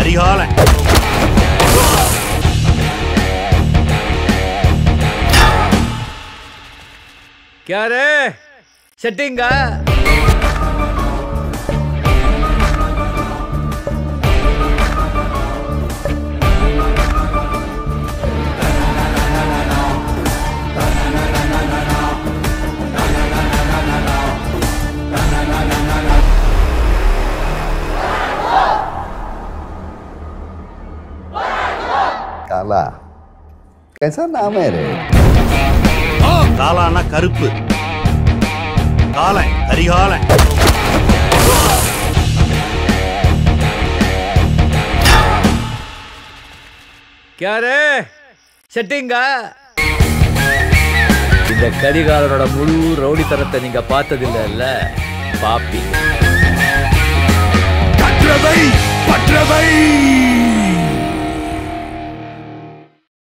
கரிகாலன் क्या रे செட்டிங்கா काला कैसा नाम है रे காலானா கருப்பு காலன் கரிகாலன் क्या रे செட்டிங்கா இந்த கரிகாலனோட முழு ரவுடித்தனத்தை நீங்க பார்த்ததில்லைல்ல பாப்பி பற்றவை பற்றவை